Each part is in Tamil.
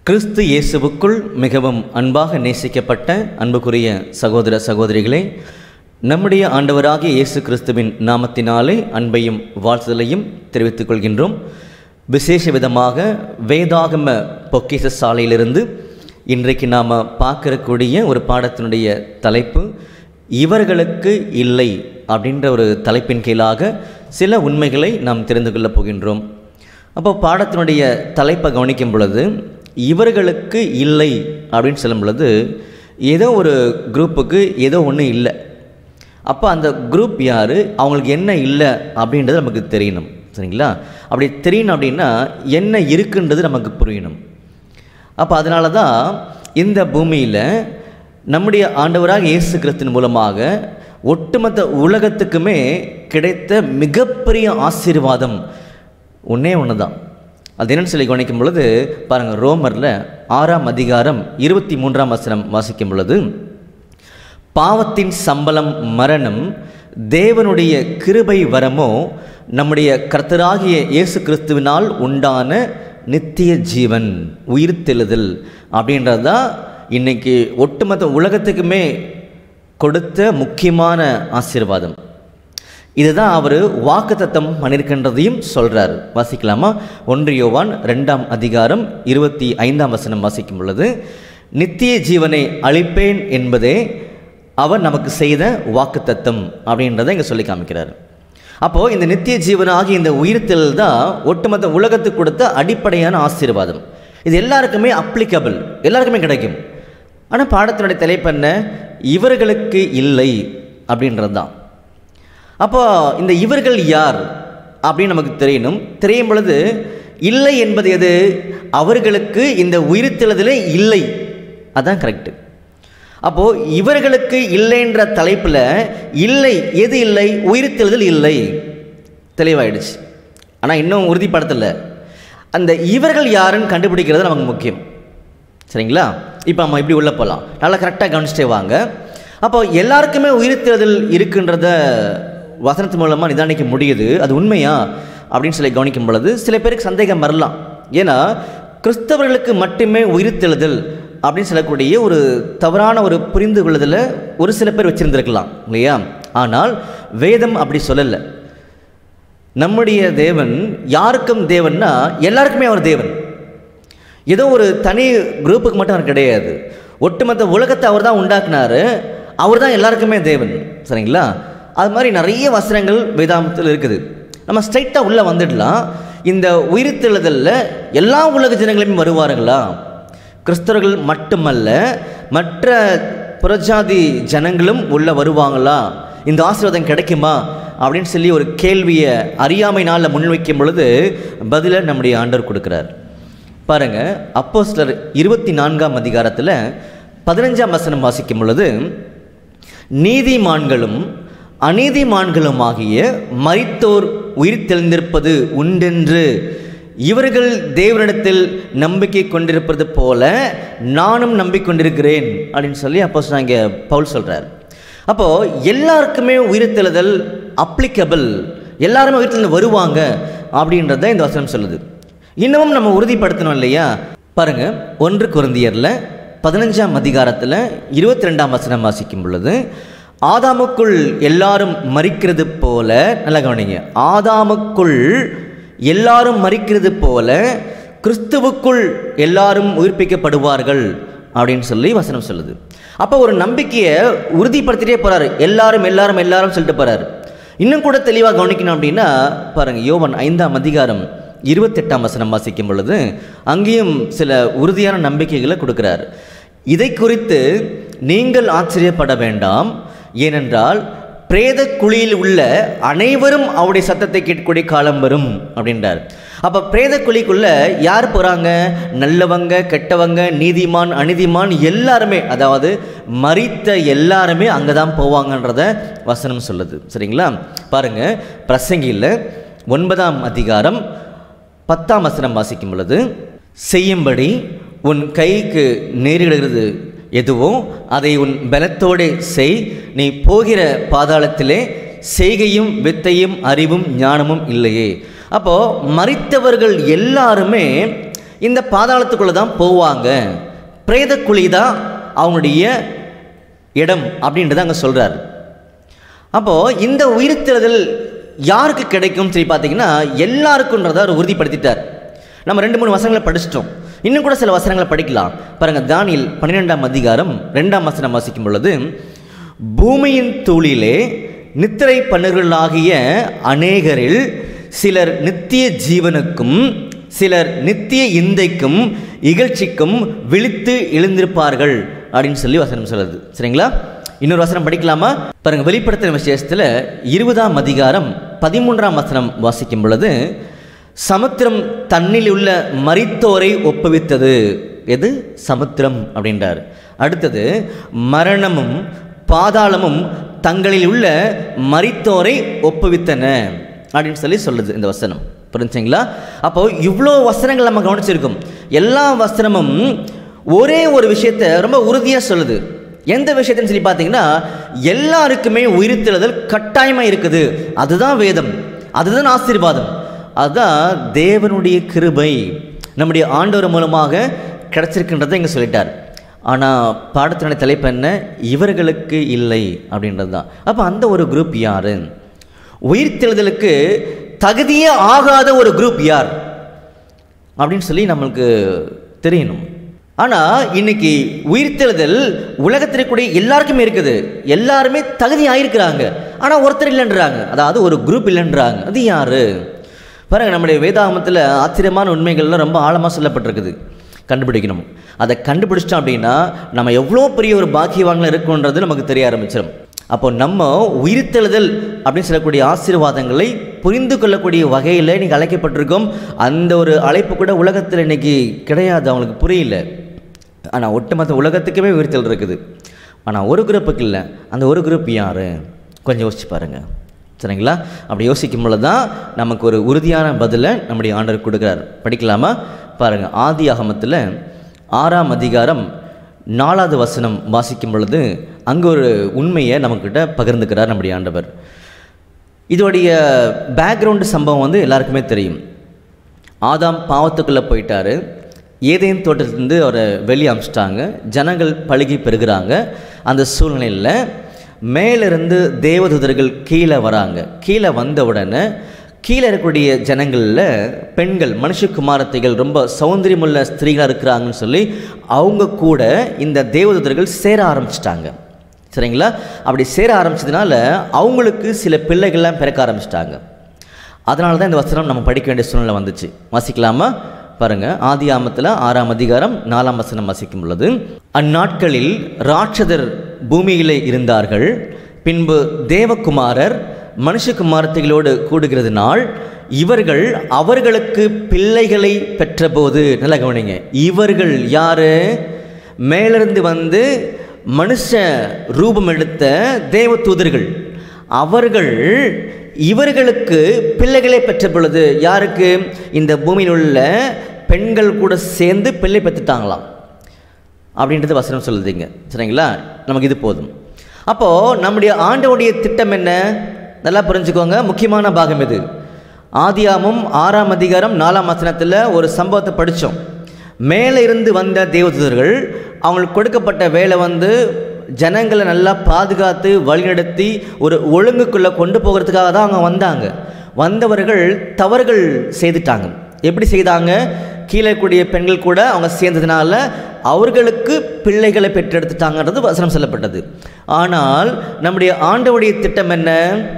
கிறிஸ்து இயேசுவுக்குள் மிகவும் அன்பாக நேசிக்கப்பட்ட அன்புக்குரிய சகோதர சகோதரிகளே நம்முடைய ஆண்டவராகிய இயேசு கிறிஸ்துவின் நாமத்தினாலே அன்பையும் வாழ்த்துதலையும் தெரிவித்துக் கொள்கின்றோம் விசேஷ விதமாக வேதாகம பொக்கிஷ சாலையிலிருந்து இன்றைக்கு நாம் பார்க்கக்கூடிய ஒரு பாடத்தினுடைய தலைப்பு இவர்களுக்கு இல்லை அப்படின்ற ஒரு தலைப்பின் கீழாக சில உண்மைகளை நாம் தெரிந்து கொள்ளப் போகின்றோம் அப்போ பாடத்தினுடைய தலைப்பை கவனிக்கும் பொழுது இவர்களுக்கு இல்லை அப்படின்னு சொல்லும் பொழுது ஏதோ ஒரு குரூப்புக்கு ஏதோ ஒன்று இல்லை அப்போ அந்த குரூப் யார் அவங்களுக்கு என்ன இல்லை அப்படின்றது நமக்கு தெரியணும் சரிங்களா அப்படி தெரியணும் அப்படின்னா என்ன இருக்குன்றது நமக்கு புரியணும் அப்போ அதனால தான் இந்த பூமியில் நம்முடைய ஆண்டவராக இயேசு கிறிஸ்தின் மூலமாக ஒட்டுமொத்த உலகத்துக்குமே கிடைத்த மிகப்பெரிய ஆசீர்வாதம் ஒன்றே ஒன்று தான் அது என்னன்னு சொல்லி கவனிக்கும் பொழுது பாருங்கள் ரோமரில் ஆறாம் அதிகாரம் இருபத்தி மூன்றாம் வசனம் வாசிக்கும் பொழுது பாவத்தின் சம்பளம் மரணம் தேவனுடைய கிருபை வரமோ நம்முடைய கர்த்தராகிய இயேசு கிறிஸ்துவினால் உண்டான நித்திய ஜீவன் உயிர்த்தெழுதல் அப்படின்றது தான் இன்றைக்கி ஒட்டுமொத்த உலகத்துக்குமே கொடுத்த முக்கியமான ஆசீர்வாதம் இதுதான் அவர் வாக்குத்தத்தம் பண்ணியிருக்கின்றதையும் சொல்கிறார் வாசிக்கலாமா ஒன்று யோவான் ரெண்டாம் அதிகாரம் இருபத்தி ஐந்தாம் வசனம் வாசிக்கும் பொழுது நித்திய ஜீவனை அளிப்பேன் என்பதே அவர் நமக்கு செய்த வாக்குத்தத்தம் அப்படின்றத இங்கே சொல்லி காமிக்கிறார் அப்போது இந்த நித்திய ஜீவனாகி இந்த உயிர்த்தல் தான் ஒட்டுமொத்த உலகத்துக்கு கொடுத்த அடிப்படையான ஆசீர்வாதம் இது எல்லாருக்குமே அப்ளிகபிள் எல்லாருக்குமே கிடைக்கும் ஆனால் பாடத்தினுடைய தலைப்பு என்ன இவர்களுக்கு இல்லை அப்படின்றது தான் அப்போ இந்த இவர்கள் யார் அப்படின்னு நமக்கு தெரியணும் தெரியும் பொழுது இல்லை என்பது எது அவர்களுக்கு இந்த உயிர்த்தெழுதலே இல்லை அதான் கரெக்டு அப்போது இவர்களுக்கு இல்லைன்ற தலைப்பில் இல்லை எது இல்லை உயிர்த்தெழுதல் இல்லை தெளிவாயிடுச்சு ஆனால் இன்னும் உறுதிப்படுத்தலை அந்த இவர்கள் யாருன்னு கண்டுபிடிக்கிறது நமக்கு முக்கியம் சரிங்களா இப்போ நம்ம இப்படி உள்ளே போகலாம் நல்லா கரெக்டாக கவனிச்சிட்டே வாங்க அப்போ எல்லாருக்குமே உயிர்த்தெழுதல் இருக்குன்றத வசனத்து மூலமாக நிதானிக்க முடியுது அது உண்மையா அப்படின்னு சொல்லி கவனிக்கும் பொழுது சில பேருக்கு சந்தேகம் வரலாம் ஏன்னா கிறிஸ்தவர்களுக்கு மட்டுமே உயிர்த்தெழுதல் அப்படின்னு சொல்லக்கூடிய ஒரு தவறான ஒரு புரிந்து கொள்ளுதலை ஒரு சில பேர் வச்சுருந்துருக்கலாம் இல்லையா ஆனால் வேதம் அப்படி சொல்லலை நம்முடைய தேவன் யாருக்கும் தேவன்னா எல்லாருக்குமே அவர் தேவன் ஏதோ ஒரு தனி குரூப்புக்கு மட்டும் அவர் கிடையாது ஒட்டுமொத்த உலகத்தை அவர் தான் உண்டாக்குனாரு அவர் தான் எல்லாருக்குமே தேவன் சரிங்களா அது மாதிரி நிறைய வசனங்கள் வேதாந்தத்தில் இருக்குது நம்ம ஸ்ட்ரைட்டாக உள்ளே வந்துடலாம் இந்த உயிர்த்தெழுதலில் எல்லா உலக ஜனங்களுமே வருவார்களா கிறிஸ்தவர்கள் மட்டுமல்ல மற்ற புறஜாதி ஜனங்களும் உள்ளே வருவாங்களா இந்த ஆசீர்வாதம் கிடைக்குமா அப்படின்னு சொல்லி ஒரு கேள்வியை அறியாமை நாளில் முன்வைக்கும் பொழுது பதிலை நம்முடைய ஆண்டவர் கொடுக்குறார் பாருங்க அப்போ சிலர் இருபத்தி நான்காம் அதிகாரத்தில் பதினஞ்சாம் வசனம் வாசிக்கும் பொழுது நீதிமான்களும் அநீதிமான்களுமாகிய மரித்தோர் உயிர் தெளிந்திருப்பது உண்டென்று இவர்கள் தேவனிடத்தில் நம்பிக்கை கொண்டிருப்பது போல நானும் நம்பிக்கொண்டிருக்கிறேன் அப்படின்னு சொல்லி அப்போ இங்கே பவுல் சொல்கிறார் அப்போது எல்லாருக்குமே உயிர்த்தெழுதல் அப்ளிகபிள் எல்லாருமே உயிர்த்தெழுந்து வருவாங்க அப்படின்றத இந்த வசனம் சொல்லுது இன்னமும் நம்ம உறுதிப்படுத்தணும் இல்லையா பாருங்க ஒன்று குருந்தியரில் பதினஞ்சாம் அதிகாரத்தில் இருபத்தி ரெண்டாம் வசனம் வாசிக்கும் பொழுது ஆதாமுக்குள் எல்லாரும் மறிக்கிறது போல நல்லா கவனிங்க ஆதாமுக்குள் எல்லாரும் மறிக்கிறது போல கிறிஸ்துவுக்குள் எல்லாரும் உயிர்ப்பிக்கப்படுவார்கள் அப்படின்னு சொல்லி வசனம் சொல்லுது அப்போ ஒரு நம்பிக்கையை உறுதிப்படுத்திட்டே போகிறாரு எல்லாரும் எல்லாரும் எல்லாரும் சொல்லிட்டு போகிறாரு இன்னும் கூட தெளிவாக கவனிக்கணும் அப்படின்னா பாருங்கள் யோவன் ஐந்தாம் அதிகாரம் இருபத்தெட்டாம் வசனம் வாசிக்கும் பொழுது அங்கேயும் சில உறுதியான நம்பிக்கைகளை கொடுக்குறார் இதை குறித்து நீங்கள் ஆச்சரியப்பட வேண்டாம் ஏனென்றால் பிரேத குழியில் உள்ள அனைவரும் அவருடைய சத்தத்தை கேட்கக்கூடிய காலம் வரும் அப்படின்றார் அப்போ பிரேத குழிக்குள்ள யார் போகிறாங்க நல்லவங்க கெட்டவங்க நீதிமான் அநீதிமான் எல்லாருமே அதாவது மறித்த எல்லாருமே அங்கே தான் போவாங்கன்றத வசனம் சொல்லுது சரிங்களா பாருங்க பிரசங்கியில் ஒன்பதாம் அதிகாரம் பத்தாம் வசனம் வாசிக்கும் பொழுது செய்யும்படி உன் கைக்கு நேரிடுகிறது எதுவோ அதை உன் பலத்தோடு செய் நீ போகிற பாதாளத்திலே செய்கையும் வித்தையும் அறிவும் ஞானமும் இல்லையே அப்போது மறித்தவர்கள் எல்லாருமே இந்த பாதாளத்துக்குள்ளே தான் போவாங்க பிரேத குழி தான் அவங்களுடைய இடம் அப்படின்றத அங்கே சொல்கிறார் அப்போது இந்த உயிர்த்தெழுதல் யாருக்கு கிடைக்கும் சொல்லி பார்த்தீங்கன்னா எல்லாருக்குன்றதை அவர் உறுதிப்படுத்திட்டார் நம்ம ரெண்டு மூணு வசனங்களை படிச்சிட்டோம் இன்னும் கூட சில வசனங்களை படிக்கலாம் பாருங்கள் தானியல் பன்னிரெண்டாம் அதிகாரம் ரெண்டாம் வசனம் வாசிக்கும் பொழுது பூமியின் தூளிலே நித்திரை பண்ணுகளாகிய அநேகரில் சிலர் நித்திய ஜீவனுக்கும் சிலர் நித்திய இந்தைக்கும் இகழ்ச்சிக்கும் விழித்து எழுந்திருப்பார்கள் அப்படின்னு சொல்லி வசனம் சொல்லுது சரிங்களா இன்னொரு வசனம் படிக்கலாமா பாருங்க வெளிப்படுத்தின விசேஷத்தில் இருபதாம் அதிகாரம் பதிமூன்றாம் வசனம் வாசிக்கும் பொழுது சமுத்திரம் தன்னில் உள்ள மரித்தோரை ஒப்புவித்தது எது சமுத்திரம் அப்படின்றார் அடுத்தது மரணமும் பாதாளமும் தங்களில் உள்ள மரித்தோரை ஒப்புவித்தன அப்படின்னு சொல்லி சொல்லுது இந்த வசனம் புரிஞ்சுங்களா அப்போ இவ்வளோ வசனங்கள் நம்ம கவனிச்சிருக்கோம் எல்லா வசனமும் ஒரே ஒரு விஷயத்தை ரொம்ப உறுதியாக சொல்லுது எந்த விஷயத்தைன்னு சொல்லி பார்த்தீங்கன்னா எல்லாருக்குமே உயிர்த்தெழுதல் கட்டாயமாக இருக்குது அதுதான் வேதம் அதுதான் ஆசீர்வாதம் அதுதான் தேவனுடைய கிருபை நம்முடைய ஆண்டவர் மூலமாக கிடைச்சிருக்கின்றதை இங்கே சொல்லிட்டார் ஆனால் பாடத்தினுடைய தலைப்பு என்ன இவர்களுக்கு இல்லை அப்படின்றது தான் அப்போ அந்த ஒரு குரூப் யார் உயிர்த்தெழுதலுக்கு தகுதியே ஆகாத ஒரு குரூப் யார் அப்படின்னு சொல்லி நம்மளுக்கு தெரியணும் ஆனால் இன்னைக்கு உயிர்த்தெழுதல் உலகத்தில் கூடிய எல்லாருக்குமே இருக்குது எல்லாருமே தகுதி ஆயிருக்கிறாங்க ஆனால் ஒருத்தர் இல்லைன்றாங்க அதாவது ஒரு குரூப் இல்லைன்றாங்க அது யாரு பாருங்க நம்முடைய வேதாகமத்தில் ஆச்சரியமான உண்மைகள்லாம் ரொம்ப ஆழமாக சொல்லப்பட்டிருக்குது கண்டுபிடிக்கணும் அதை கண்டுபிடிச்சிட்டோம் அப்படின்னா நம்ம எவ்வளோ பெரிய ஒரு பாக்கியவான்கள் இருக்குன்றது நமக்கு தெரிய ஆரம்பிச்சிடும் அப்போ நம்ம உயிர்த்தெழுதல் அப்படின்னு சொல்லக்கூடிய ஆசீர்வாதங்களை புரிந்து கொள்ளக்கூடிய வகையில் இன்னைக்கு அழைக்கப்பட்டிருக்கோம் அந்த ஒரு அழைப்பு கூட உலகத்தில் இன்னைக்கு கிடையாது அவங்களுக்கு புரியல ஆனால் ஒட்டுமொத்த உலகத்துக்குமே உயிர்த்தல் இருக்குது ஆனால் ஒரு குரூப்புக்கு இல்லை அந்த ஒரு குரூப் யார் கொஞ்சம் யோசிச்சு பாருங்கள் சரிங்களா அப்படி யோசிக்கும் பொழுது தான் நமக்கு ஒரு உறுதியான பதிலை நம்முடைய ஆண்டவர் கொடுக்குறார் படிக்கலாமா பாருங்கள் ஆதி ஆகமத்தில் ஆறாம் அதிகாரம் நாலாவது வசனம் வாசிக்கும் பொழுது அங்கே ஒரு உண்மையை நம்மக்கிட்ட பகிர்ந்துக்கிறார் நம்முடைய ஆண்டவர் இதோடைய பேக்ரவுண்டு சம்பவம் வந்து எல்லாருக்குமே தெரியும் ஆதாம் பாவத்துக்குள்ளே போயிட்டாரு ஏதேன் தோட்டத்திலிருந்து அவரை வெளியே அமிச்சிட்டாங்க ஜனங்கள் பழுகி பெறுகிறாங்க அந்த சூழ்நிலையில் மேலிருந்து தேவதூதர்கள் கீழே வராங்க கீழே வந்த உடனே கீழே இருக்கக்கூடிய ஜனங்களில் பெண்கள் மனுஷகுமாரத்தைகள் ரொம்ப சௌந்தரியமுள்ள ஸ்திரீகளாக இருக்கிறாங்கன்னு சொல்லி அவங்க கூட இந்த தேவதூதர்கள் சேர ஆரம்பிச்சிட்டாங்க சரிங்களா அப்படி சேர ஆரம்பிச்சதுனால அவங்களுக்கு சில பிள்ளைகள்லாம் பிறக்க ஆரம்பிச்சிட்டாங்க அதனால தான் இந்த வசனம் நம்ம படிக்க வேண்டிய சூழ்நிலை வந்துச்சு வாசிக்கலாமா பாருங்க ஆதி ஆமத்தில் ஆறாம் அதிகாரம் நாலாம் வசனம் வாசிக்கும் பொழுது அந்நாட்களில் ராட்சதர் பூமியிலே இருந்தார்கள் பின்பு தேவகுமாரர் மனுஷகுமாரத்தைகளோடு கூடுகிறதுனால் இவர்கள் அவர்களுக்கு பிள்ளைகளை பெற்றபோது நல்லா கவனிங்க இவர்கள் யாரு மேலிருந்து வந்து மனுஷ ரூபம் எடுத்த தேவ தூதர்கள் அவர்கள் இவர்களுக்கு பிள்ளைகளை பெற்ற பொழுது யாருக்கு இந்த பூமியில் உள்ள பெண்கள் கூட சேர்ந்து பிள்ளை பெற்றுட்டாங்களாம் அப்படின்றது வசனம் சொல்லுதுங்க சரிங்களா நமக்கு இது போதும் அப்போது நம்முடைய ஆண்டவுடைய திட்டம் என்ன நல்லா புரிஞ்சுக்கோங்க முக்கியமான பாகம் இது ஆதியாமும் ஆறாம் அதிகாரம் நாலாம் வசனத்தில் ஒரு சம்பவத்தை படித்தோம் மேலே இருந்து வந்த தேவதூதர்கள் அவங்களுக்கு கொடுக்கப்பட்ட வேலை வந்து ஜனங்களை நல்லா பாதுகாத்து வழிநடத்தி ஒரு ஒழுங்குக்குள்ளே கொண்டு போகிறதுக்காக தான் அவங்க வந்தாங்க வந்தவர்கள் தவறுகள் செய்துட்டாங்க எப்படி செய்தாங்க கீழே கூடிய பெண்கள் கூட அவங்க சேர்ந்ததுனால அவர்களுக்கு பிள்ளைகளை பெற்றெடுத்துட்டாங்கன்றது வசனம் சொல்லப்பட்டது ஆனால் நம்முடைய ஆண்டவுடைய திட்டம் என்ன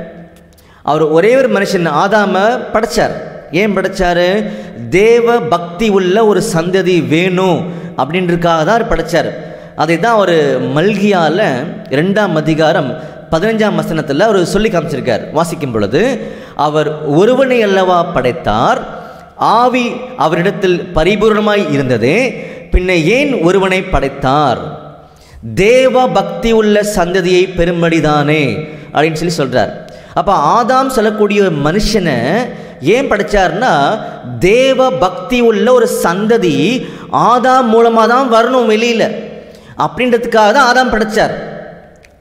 அவர் ஒரே ஒரு மனுஷன் ஆதாம படைச்சார் ஏன் படைச்சாரு தேவ பக்தி உள்ள ஒரு சந்ததி வேணும் அப்படின்றதுக்காக தான் அவர் படைச்சார் அதை தான் அவர் மல்கியால ரெண்டாம் அதிகாரம் பதினஞ்சாம் வசனத்தில் அவர் சொல்லி காமிச்சிருக்கார் வாசிக்கும் பொழுது அவர் ஒருவனை அல்லவா படைத்தார் ஆவி அவரிடத்தில் பரிபூர்ணமாய் இருந்ததே பின்ன ஏன் ஒருவனை படைத்தார் தேவ பக்தி உள்ள சந்ததியை பெரும்படிதானே அப்படின்னு சொல்லி சொல்றார் அப்போ ஆதாம் சொல்லக்கூடிய ஒரு மனுஷனை ஏன் படைச்சார்னா தேவ பக்தி உள்ள ஒரு சந்ததி ஆதாம் மூலமாக தான் வரணும் வெளியில் அப்படின்றதுக்காக தான் ஆதாம் படைச்சார்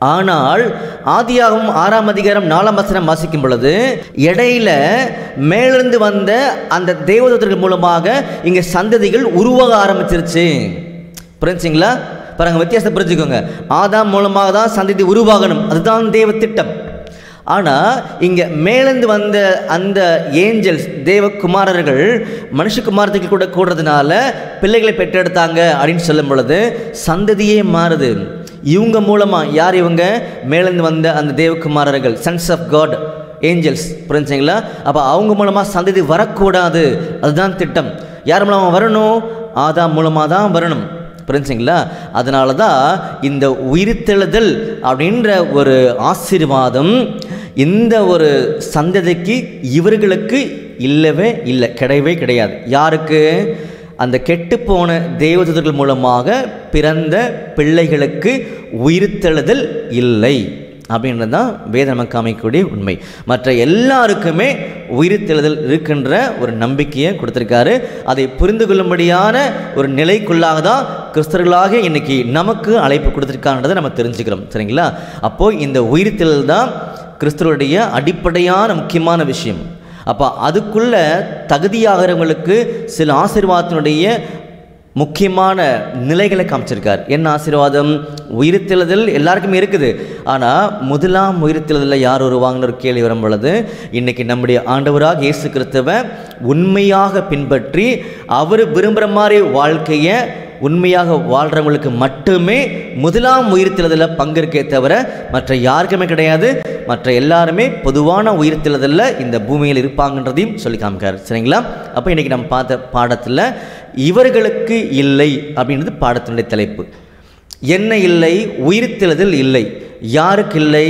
ஆனால் ஆதியாகவும் ஆறாம் அதிகாரம் நாலாம் வசனம் வாசிக்கும் பொழுது இடையில மேலிருந்து வந்த அந்த தேவதூதர்கள் மூலமாக இங்கே சந்ததிகள் உருவாக ஆரம்பிச்சிருச்சு புரிஞ்சுங்களா பாருங்க வித்தியாசத்தை புரிஞ்சுக்கோங்க ஆதாம் மூலமாக தான் சந்ததி உருவாகணும் அதுதான் தேவ திட்டம் ஆனால் இங்கே மேலேந்து வந்த அந்த ஏஞ்சல்ஸ் தேவகுமாரர்கள் மனுஷகுமாரத்துக்கு கூட கூடுறதுனால பிள்ளைகளை பெற்றெடுத்தாங்க அப்படின்னு சொல்லும் பொழுது சந்ததியே மாறுது இவங்க மூலமாக யார் இவங்க மேலேந்து வந்த அந்த தேவகுமாரர்கள் சன்ஸ் ஆஃப் காட் ஏஞ்சல்ஸ் புரிஞ்சுங்களா அப்போ அவங்க மூலமாக சந்ததி வரக்கூடாது அதுதான் திட்டம் யார் மூலமாக வரணும் ஆதாம் மூலமாக தான் வரணும் புரிஞ்சுங்களா அதனால தான் இந்த உயிர்த்தெழுதல் அப்படின்ற ஒரு ஆசீர்வாதம் இந்த ஒரு சந்ததிக்கு இவர்களுக்கு இல்லவே இல்லை கிடையவே கிடையாது யாருக்கு அந்த கெட்டுப்போன தேவதூதர்கள் மூலமாக பிறந்த பிள்ளைகளுக்கு உயிர்த்தெழுதல் இல்லை அப்படின்றது தான் வேத நமக்கு அமைக்கக்கூடிய உண்மை மற்ற எல்லாருக்குமே உயிர்த்தெழுதல் இருக்கின்ற ஒரு நம்பிக்கையை கொடுத்துருக்காரு அதை புரிந்து கொள்ளும்படியான ஒரு நிலைக்குள்ளாக தான் கிறிஸ்தவர்களாக இன்னைக்கு நமக்கு அழைப்பு கொடுத்துருக்கான்றதை நம்ம தெரிஞ்சுக்கிறோம் சரிங்களா அப்போது இந்த உயிர்த்தெழுதல் தான் கிறிஸ்தவருடைய அடிப்படையான முக்கியமான விஷயம் அப்போ அதுக்குள்ள தகுதியாகிறவங்களுக்கு சில ஆசீர்வாதத்தினுடைய முக்கியமான நிலைகளை காமிச்சிருக்கார் என்ன ஆசீர்வாதம் உயிர்த்தெழுதல் எல்லாருக்குமே இருக்குது ஆனால் முதலாம் உயிர்த்தெழுதலில் யார் வருவாங்கன்னு ஒரு கேள்வி வரும் பொழுது இன்றைக்கி நம்முடைய ஆண்டவராக இயேசு கிறிஸ்துவை உண்மையாக பின்பற்றி அவர் விரும்புகிற மாதிரி வாழ்க்கையை உண்மையாக வாழ்கிறவங்களுக்கு மட்டுமே முதலாம் உயிர்த்தெழுதலில் பங்கேற்கே தவிர மற்ற யாருக்குமே கிடையாது மற்ற எல்லாருமே பொதுவான உயிர்த்தெழுதலில் இந்த பூமியில் இருப்பாங்கன்றதையும் சொல்லி காமிக்கார் சரிங்களா அப்போ இன்றைக்கி நம்ம பார்த்த பாடத்தில் இவர்களுக்கு இல்லை அப்படின்றது பாடத்தினுடைய தலைப்பு என்ன இல்லை உயிர்த்தெழுதல் இல்லை யாருக்கு இல்லை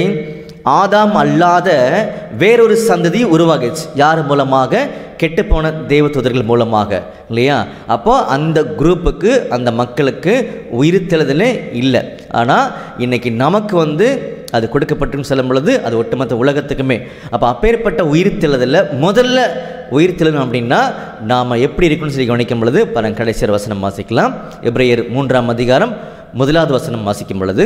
ஆதாம் அல்லாத வேறொரு சந்ததி உருவாகிச்சு யார் மூலமாக கெட்டுப்போன தேவதூதர்கள் மூலமாக இல்லையா அப்போ அந்த குரூப்புக்கு அந்த மக்களுக்கு உயிர்த்தெழுதலே இல்லை ஆனால் இன்னைக்கு நமக்கு வந்து அது கொடுக்கப்பட்டுன்னு சொல்லும் பொழுது அது ஒட்டுமொத்த உலகத்துக்குமே அப்போ அப்பேற்பட்ட உயிர்த்தெழுதலில் முதல்ல உயிர்த்தெழுதல் அப்படின்னா நாம் எப்படி இருக்குன்னு சொல்லி கவனிக்கும் பொழுது பரன் கடைசியர் வசனம் வாசிக்கலாம் எப்ரேயர் மூன்றாம் அதிகாரம் முதலாவது வசனம் வாசிக்கும் பொழுது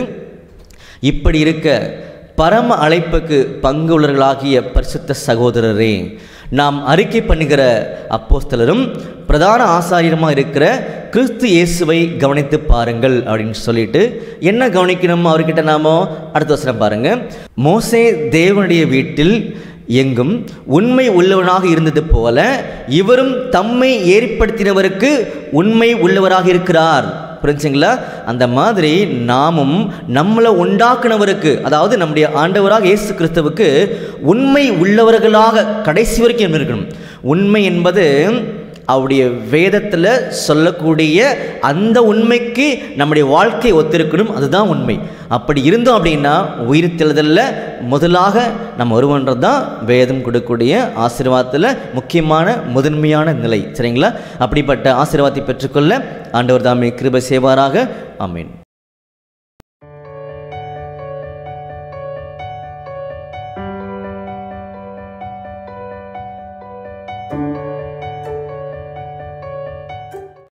இப்படி இருக்க பரம அழைப்புக்கு பங்கு உள்ளவர்களாகிய பரிசுத்த சகோதரரே நாம் அறிக்கை பண்ணுகிற அப்போஸ்தலரும் பிரதான ஆசாரியருமாக இருக்கிற கிறிஸ்து இயேசுவை கவனித்து பாருங்கள் அப்படின்னு சொல்லிட்டு என்ன கவனிக்கணும் அவர்கிட்ட நாமோ அடுத்த வசனம் பாருங்க மோசே தேவனுடைய வீட்டில் எங்கும் உண்மை உள்ளவனாக இருந்தது போல இவரும் தம்மை ஏற்படுத்தினவருக்கு உண்மை உள்ளவராக இருக்கிறார் புரிஞ்சுங்களா அந்த மாதிரி நாமும் நம்மளை உண்டாக்குனவருக்கு அதாவது நம்முடைய ஆண்டவராக இயேசு கிறிஸ்துவுக்கு உண்மை உள்ளவர்களாக கடைசி வரைக்கும் இருக்கணும் உண்மை என்பது அவருடைய வேதத்தில் சொல்லக்கூடிய அந்த உண்மைக்கு நம்முடைய வாழ்க்கை ஒத்திருக்கணும் அதுதான் உண்மை அப்படி இருந்தோம் அப்படின்னா உயிர்த்தெழுதலில் முதலாக நம்ம வருவன்றது தான் வேதம் கொடுக்கக்கூடிய ஆசீர்வாதத்தில் முக்கியமான முதன்மையான நிலை சரிங்களா அப்படிப்பட்ட ஆசீர்வாதத்தை பெற்றுக்கொள்ள ஆண்டவர் தாமே கிருபை செய்வாராக ஆமீன்